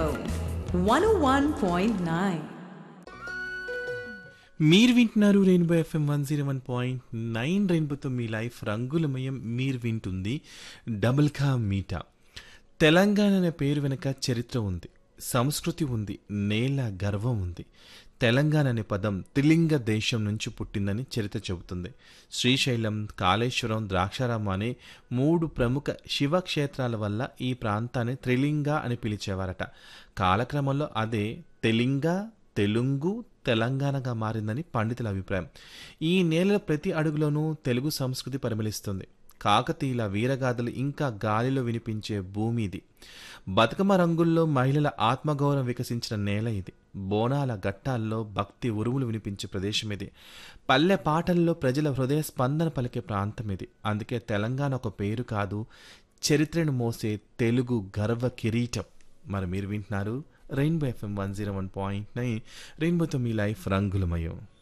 Rainbow 101.9. మీరు వింటున్నారు Rainbow FM one zero one point nine రెయిన్బోతో మీ లైఫ్ రంగులమయం మీరు వింటుంది డబుల్ కా మీటా తెలంగాణ అనే పేరు వెనుక చరిత్ర ఉంది సంస్కృతి ఉంది నేల గర్వం ఉంది తెలంగాణ అనే పదం త్రిలింగ దేశం నుంచి పుట్టిందని చరిత్ర చెబుతుంది శ్రీశైలం కాళేశ్వరం ద్రాక్షారామం అనే మూడు ప్రముఖ శివక్షేత్రాల వల్ల ఈ ప్రాంతాన్ని త్రిలింగ అని పిలిచేవారట కాలక్రమంలో అదే తెలింగ తెలుగు తెలంగాణగా మారిందని పండితుల అభిప్రాయం ఈ నేలలో ప్రతి అడుగులోనూ తెలుగు సంస్కృతి పరిమళిస్తుంది కాకతీయుల వీరగాథలు ఇంకా గాలిలో వినిపించే భూమి ఇది బతుకమ్మ రంగుల్లో మహిళల ఆత్మగౌరవం వికసించిన నేల ఇది బోనాల ఘట్టాల్లో భక్తి ఉరుములు వినిపించే ప్రదేశం ఇది పల్లె పాటల్లో ప్రజల హృదయ స్పందన పలికే ప్రాంతం ఇది అందుకే తెలంగాణ ఒక పేరు కాదు చరిత్రను మోసే తెలుగు గర్వ కిరీటం మరి మీరు వింటున్నారు Rainbow FM one zero one point nine రెయిన్బోతో మీ లైఫ్ రంగులమయం